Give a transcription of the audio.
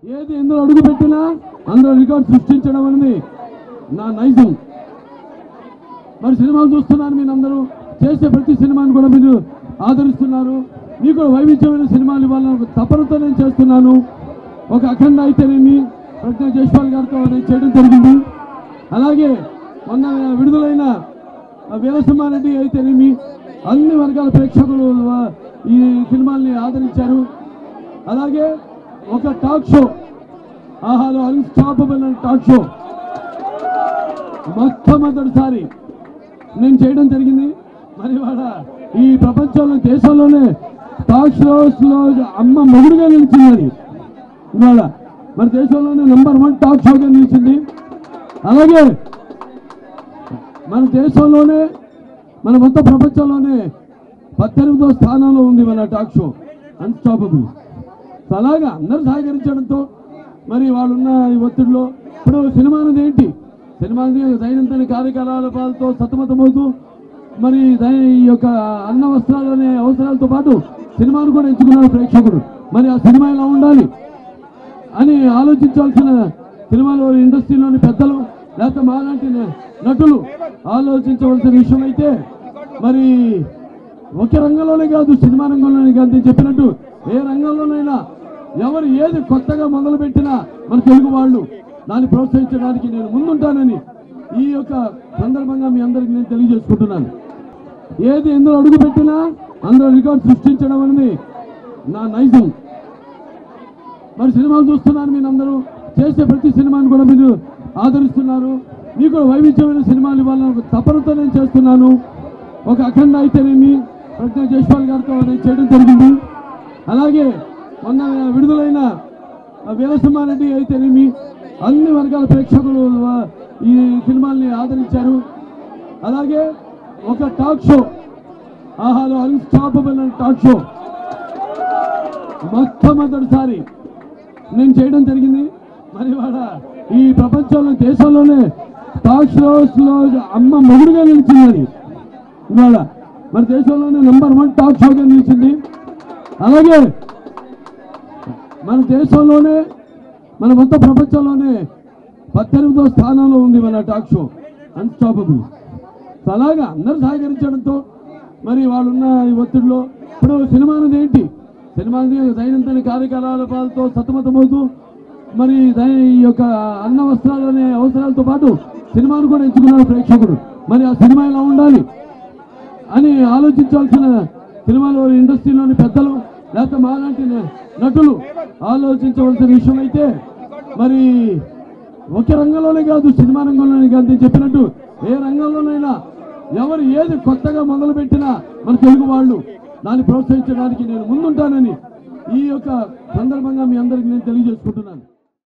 ఏది ఎందులో అడుగు పెట్టినా అందులో రికార్డ్ సృష్టించడం అనేది నా నైజం మరి సినిమాలు చూస్తున్నారు మీరు అందరూ చేసే ప్రతి సినిమాని కూడా మీరు ఆదరిస్తున్నారు మీకు కూడా వైవిధ్యమైన సినిమాలు ఇవ్వాలని ఒక తపనతో నేను చేస్తున్నాను ఒక అఖండ అయితేనేమి ప్రజ్ఞ జైస్వాల్ గారితో నేను చేయడం జరిగింది అలాగే మొన్న విడుదలైన వీరసింహారెడ్డి అయితేనేమి అన్ని వర్గాల ప్రేక్షకులు ఆ, ఈ సినిమాల్ని ఆదరించారు అలాగే ఒక టాక్ షో ఆహాలో అన్స్టాపబుల్ అనే టాక్ షో మొట్టమొదటిసారి నేను చేయడం జరిగింది మరి ఇవాళ ఈ ప్రపంచంలో దేశంలోనే టాక్ షోస్ లో అమ్మ మొగుడుగా నిలిచింది అది ఇవాళ మన దేశంలోనే నెంబర్ వన్ టాక్ షోగా నిలిచింది అలాగే మన దేశంలోనే మన మొత్తం ప్రపంచంలోనే పద్దెనిమిదో స్థానంలో ఉంది మన టాక్ షో అన్స్టాపబుల్ సో అలాగా అందరూ సహకరించడంతో మరి వాళ్ళున్న ఈ ఒత్తిడిలో ఇప్పుడు సినిమా అనేది ఏంటి సినిమా అనేది దైనందిన కార్యకలాపాలతో సతమతమవుతూ మరి దై- ఈ యొక్క అన్న వస్త్రాలు అనే అవసరాలతో పాటు సినిమాను కూడా ఎంచుకున్నాడు ప్రేక్షకుడు మరి ఆ సినిమా ఎలా ఉండాలి అని ఆలోచించాల్సిన సినిమాలో ఇండస్ట్రీలోని పెద్దలు లేకపోతే మాలాంటి న- నటులు ఆలోచించవలసిన విషయం అయితే మరి ఒకే రంగంలోనే కాదు సినిమా రంగంలోనే కాదు నేను చెప్పినట్టు ఏ రంగంలోనైనా ఎవరు ఏది కొత్తగా మొదలు పెట్టినా మన తెలుగు వాళ్ళు దాన్ని ప్రోత్సహించడానికి నేను ముందుంటానని ఈ యొక్క సందర్భంగా మీ అందరికి నేను తెలియజేసుకుంటున్నాను ఏది ఎందులో అడుగు పెట్టినా అందులో రికార్డ్ సృష్టించడం అనేది నా నైజం మరి సినిమాలు చూస్తున్నారు మీరు అందరూ చేసే ప్రతి సినిమాని కూడా మీరు ఆదరిస్తున్నారు మీకు కూడా వైవిధ్యమైన సినిమాలు ఇవ్వాలని ఒక తపనతో నేను చేస్తున్నాను ఒక అఖండ అయితేనేమి ప్రజ్ఞ జైస్వాల్ గారితో నేను చేయడం జరిగింది అలాగే మొన్న విడుదలైన వీరసింహారెడ్డి అయితేనేమి అన్ని వర్గాల ప్రేక్షకులు ఆ, ఈ సినిమాల్ని ఆదరించారు అలాగే ఒక టాక్ షో ఆహాలో అన్స్టాపబుల్ అనే టాక్ షో మొట్టమొదటిసారి నేను చేయడం జరిగింది మరి ఇవాళ ఈ ప్రపంచంలో దేశంలోనే టాక్ షోస్ లో అమ్మ మొగుడుగా నిలిచింది అది ఇవాళ మన దేశంలోనే నెంబర్ వన్ టాక్ షోగా నిలిచింది అలాగే మన దేశంలోనే మన మొత్తం ప్రపంచంలోనే పద్దెనిమిదో స్థానంలో ఉంది మన టాక్ షో అన్స్టాపబుల్ సో అలాగా అందరూ సహకరించడంతో మరి వాళ్ళున్న ఈ ఒత్తిడిలో ఇప్పుడు సినిమా అనేది ఏంటి సినిమా అనేది దైనందిన కార్యకలాపాలతో సతమతమవుతూ మరి దై- ఈ యొక్క అన్న వస్త్రాలు అనే అవసరాలతో పాటు సినిమాను కూడా ఎంచుకున్నాడు ప్రేక్షకుడు మరి ఆ సినిమా ఎలా ఉండాలి అని ఆలోచించాల్సిన సినిమాలో ఇండస్ట్రీలోని పెద్దలు లేకపోతే మాలాంటి న- నటులు ఆలోచించవలసిన విషయం అయితే మరి ఒకే రంగంలోనే కాదు సినిమా రంగంలోనే కాదు నేను చెప్పినట్టు ఏ రంగంలోనైనా ఎవరు ఏది కొత్తగా మొదలు పెట్టినా మన తెలుగు వాళ్ళు దాన్ని ప్రోత్సహించడానికి నేను ముందుంటానని ఈ యొక్క సందర్భంగా మీ అందరికి నేను తెలియజేసుకుంటున్నాను